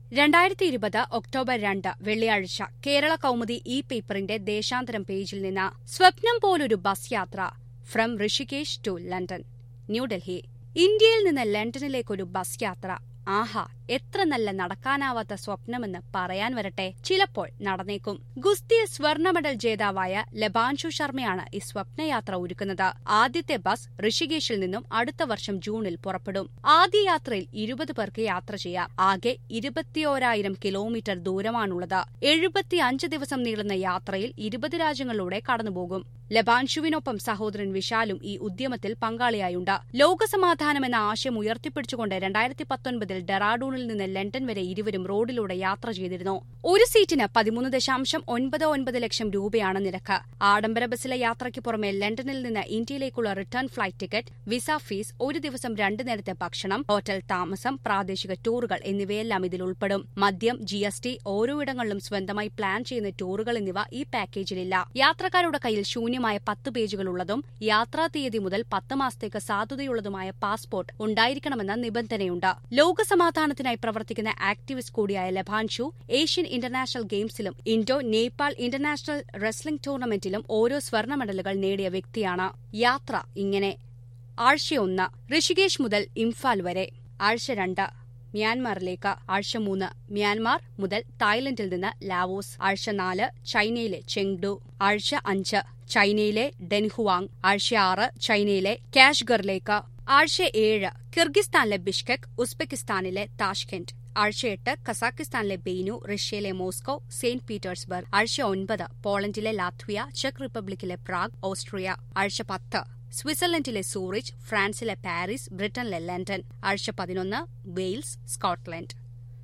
രണ്ടായിരത്തി ഇരുപത് ഒക്ടോബർ രണ്ട് വെള്ളിയാഴ്ച കേരള കൗമുദി ഇ പേപ്പറിന്റെ ദേശാന്തരം പേജിൽ നിന്ന് സ്വപ്നം പോലൊരു ബസ് യാത്ര from Rishikesh to London New Delhi ഇന്ത്യയിൽ നിന്ന് ലണ്ടനിലേക്കൊരു ബസ് യാത്ര ആഹാ എത്ര നല്ല നടക്കാനാവാത്ത സ്വപ്നമെന്ന് പറയാൻ വരട്ടെ ചിലപ്പോൾ നടന്നേക്കും ഗുസ്തിയിൽ സ്വർണ്ണ മെഡൽ ജേതാവായ ലബാൻഷു ശർമ്മയാണ് ഈ സ്വപ്നയാത്ര ഒരുക്കുന്നത് ആദ്യത്തെ ബസ് ഋഷികേശിൽ നിന്നും അടുത്ത വർഷം ജൂണിൽ പുറപ്പെടും ആദ്യ യാത്രയിൽ ഇരുപത് പേർക്ക് യാത്ര ചെയ്യാം ആകെ ഇരുപത്തിയോരായിരം കിലോമീറ്റർ ദൂരമാണുള്ളത് എഴുപത്തിയഞ്ച് ദിവസം നീളുന്ന യാത്രയിൽ ഇരുപത് രാജ്യങ്ങളിലൂടെ കടന്നുപോകും ലബാൻഷുവിനൊപ്പം സഹോദരൻ വിശാലും ഈ ഉദ്യമത്തിൽ പങ്കാളിയായുണ്ട് ലോകസമാധാനം എന്ന ആശയം ഉയർത്തിപ്പിടിച്ചുകൊണ്ട് രണ്ടായിരത്തി പത്തൊൻപതിൽ ഡെറാഡൂണിൽ നിന്ന് ലണ്ടൻ വരെ ഇരുവരും റോഡിലൂടെ യാത്ര ചെയ്തിരുന്നു ഒരു സീറ്റിന് പതിമൂന്ന് ദശാംശം ഒൻപത് ഒൻപത് ലക്ഷം രൂപയാണ് നിരക്ക് ആഡംബര ബസ്സിലെ യാത്രയ്ക്ക് പുറമെ ലണ്ടനിൽ നിന്ന് ഇന്ത്യയിലേക്കുള്ള return flight ticket visa fees ഒരു ദിവസം രണ്ടു നേരത്തെ ഭക്ഷണം ഹോട്ടൽ താമസം പ്രാദേശിക ടൂറുകൾ എന്നിവയെല്ലാം ഇതിൽ ഉൾപ്പെടും മദ്യം ജി എസ് ടി ഓരോ ഇടങ്ങളിലും സ്വന്തമായി പ്ലാൻ ചെയ്യുന്ന ടൂറുകൾ എന്നിവ ഈ പാക്കേജിലില്ല യാത്രക്കാരുടെ കയ്യിൽ ശൂന്യമായ പത്ത് പേജുകളുള്ളതും യാത്രാ തീയതി മുതൽ പത്ത് മാസത്തേക്ക് സാധുതയുള്ളതുമായ പാസ്പോർട്ട് ഉണ്ടായിരിക്കണമെന്ന നിബന്ധനയുണ്ട് ലോകസമാധാനത്തിനായി പ്രവർത്തിക്കുന്ന ആക്ടിവിസ്റ്റ് കൂടിയായ ലഭാൻഷു ഏഷ്യൻ ഇന്റർനാഷണൽ ഗെയിംസിലും ഇൻഡോ നേപ്പാൾ ഇന്റർനാഷണൽ റെസ്ലിംഗ് ടൂർണമെന്റിലും ഓരോ സ്വർണ്ണ മെഡലുകൾ നേടിയ വ്യക്തിയാണ് യാത്ര ഇങ്ങനെ ആഴ്ചയൊന്ന് ഋഷികേശ് മുതൽ ഇംഫാൽ വരെ ആഴ്ച രണ്ട് മ്യാൻമാറിലേക്ക് ആഴ്ച മൂന്ന് മ്യാൻമാർ മുതൽ തായ്ലൻഡിൽ നിന്ന് ലാവോസ് ആഴ്ച നാല് ചൈനയിലെ ചെങ്ഡു ആഴ്ച അഞ്ച് ചൈനയിലെ ഡെൻഹുവാങ് ആഴ്ച ആറ് ചൈനയിലെ കാഷ്ഗറിലേക്ക് ആഴ്ച ഏഴ് കിർഗിസ്ഥാനിലെ ബിഷ്കെക് ഉസ്ബെക്കിസ്ഥാനിലെ താഷ്കെന്റ് ആഴ്ച എട്ട് കസാക്കിസ്ഥാനിലെ ബെയ്നു റഷ്യയിലെ മോസ്കോ സെയിന്റ് പീറ്റേഴ്സ്ബർഗ് ആഴ്ച ഒൻപത് പോളണ്ടിലെ ലാത്വിയ ചെക്ക് റിപ്പബ്ലിക്കിലെ പ്രാഗ് ഓസ്ട്രിയ ആഴ്ച പത്ത് സ്വിറ്റ്സർലൻഡിലെ സൂറിച്ച് ഫ്രാൻസിലെ പാരീസ് ബ്രിട്ടനിലെ ലണ്ടൻ ആഴ്ച പതിനൊന്ന് വെയിൽസ് സ്കോട്ട്ലൻഡ്